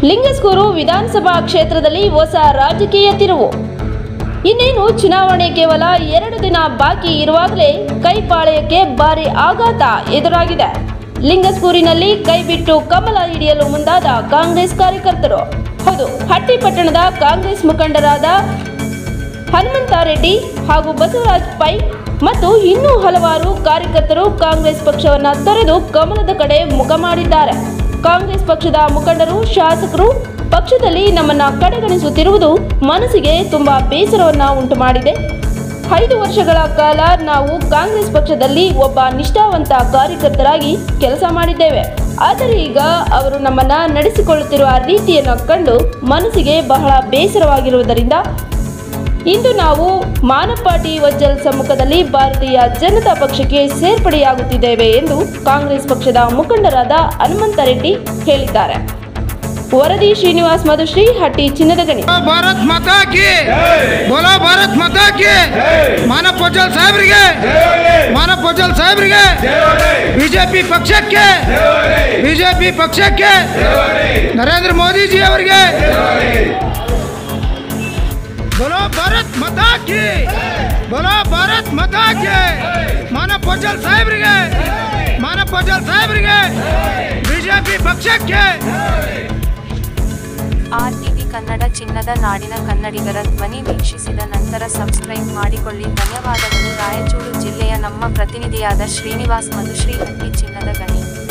ಲಿಂಗಸ್ಗೂರು ವಿಧಾನಸಭಾ ಕ್ಷೇತ್ರದಲ್ಲಿ ಹೊಸ ರಾಜಕೀಯ ತಿರುವು ಇನ್ನೇನು ಚುನಾವಣೆ ಕೇವಲ ಎರಡು ದಿನ ಬಾಕಿ ಇರುವಾಗಲೇ ಕೈಪಾಳ್ಯಕ್ಕೆ ಭಾರಿ ಆಘಾತ ಎದುರಾಗಿದೆ ಲಿಂಗಸ್ಗೂರಿನಲ್ಲಿ ಕೈಬಿಟ್ಟು ಕಮಲ ಹಿಡಿಯಲು ಮುಂದಾದ ಕಾಂಗ್ರೆಸ್ ಕಾರ್ಯಕರ್ತರು ಹೌದು ಹಟ್ಟಿಪಟ್ಟಣದ ಕಾಂಗ್ರೆಸ್ ಮುಖಂಡರಾದ ಹನುಮಂತಾರೆಡ್ಡಿ ಹಾಗೂ ಬಸವರಾಜ್ ಪೈ ಮತ್ತು ಇನ್ನೂ ಹಲವಾರು ಕಾರ್ಯಕರ್ತರು ಕಾಂಗ್ರೆಸ್ ಪಕ್ಷವನ್ನ ತೊರೆದು ಕಮಲದ ಕಡೆ ಮುಖ ಮಾಡಿದ್ದಾರೆ ಕಾಂಗ್ರೆಸ್ ಪಕ್ಷದ ಮುಖಂಡರು ಶಾಸಕರು ಪಕ್ಷದಲ್ಲಿ ನಮ್ಮನ್ನ ಕಡೆಗಣಿಸುತ್ತಿರುವುದು ಮನಸ್ಸಿಗೆ ತುಂಬಾ ಬೇಸರವನ್ನ ಉಂಟು ಮಾಡಿದೆ ಐದು ವರ್ಷಗಳ ಕಾಲ ನಾವು ಕಾಂಗ್ರೆಸ್ ಪಕ್ಷದಲ್ಲಿ ಒಬ್ಬ ನಿಷ್ಠಾವಂತ ಕಾರ್ಯಕರ್ತರಾಗಿ ಕೆಲಸ ಮಾಡಿದ್ದೇವೆ ಆದರೆ ಈಗ ಅವರು ನಮ್ಮನ್ನ ನಡೆಸಿಕೊಳ್ಳುತ್ತಿರುವ ರೀತಿಯನ್ನು ಕಂಡು ಮನಸ್ಸಿಗೆ ಬಹಳ ಬೇಸರವಾಗಿರುವುದರಿಂದ ಇಂದು ನಾವು ಮಾನಪಾಟಿ ವಜ್ಜಲ್ ಸಮ್ಮುಖದಲ್ಲಿ ಭಾರತೀಯ ಜನತಾ ಪಕ್ಷಕ್ಕೆ ಸೇರ್ಪಡೆಯಾಗುತ್ತಿದ್ದೇವೆ ಎಂದು ಕಾಂಗ್ರೆಸ್ ಪಕ್ಷದ ಮುಖಂಡರಾದ ಹನುಮಂತರೆಡ್ಡಿ ಹೇಳಿದ್ದಾರೆ ವರದಿ ಶ್ರೀನಿವಾಸ್ ಮಧುಶ್ರೀ ಹಟ್ಟಿ ಚಿನ್ನದ ಗಣಿ बोलो भारत माता की बोलो भारत माता की ಮಾನವ ಪೋಜಲ್ ಸಾಹೇಬ್ರಿಗೆ ಮಾನವ ಪೋಜಲ್ ಸಾಹೇಬ್ರಿಗೆ ಬಿಜೆಪಿ ಪಕ್ಷಕ್ಕೆ ಬಿಜೆಪಿ ಪಕ್ಷಕ್ಕೆ ನರೇಂದ್ರ ಮೋದಿಜಿ ಅವರಿಗೆ बोलो भारत माता की बोलो भारत माता की ಮಾನವ ಪೋಜಲ್ ಸಾಹೇಬ್ರಿಗೆ ಮಾನವ ಪೋಜಲ್ ಸಾಹೇಬ್ರಿಗೆ ಬಿಜೆಪಿ ಪಕ್ಷಕ್ಕೆ ಆರ್ಟಿವಿ ಕನ್ನಡ ಚಿನ್ನದ ನಾಡಿನ ಕನ್ನಡಿಗರ ಧ್ವನಿ ವೀಕ್ಷಿಸಿದ ನಂತರ ಸಬ್ಸ್ಕ್ರೈಬ್ ಮಾಡಿಕೊಳ್ಳಿ ಧನ್ಯವಾದಗಳು ರಾಯಚೂರು ಜಿಲ್ಲೆಯ ನಮ್ಮ ಪ್ರತಿನಿಧಿಯಾದ ಶ್ರೀನಿವಾಸ್ ಮಧುಶ್ರೀ ಹಟ್ಟಿ ಚಿನ್ನದ ಗಣಿ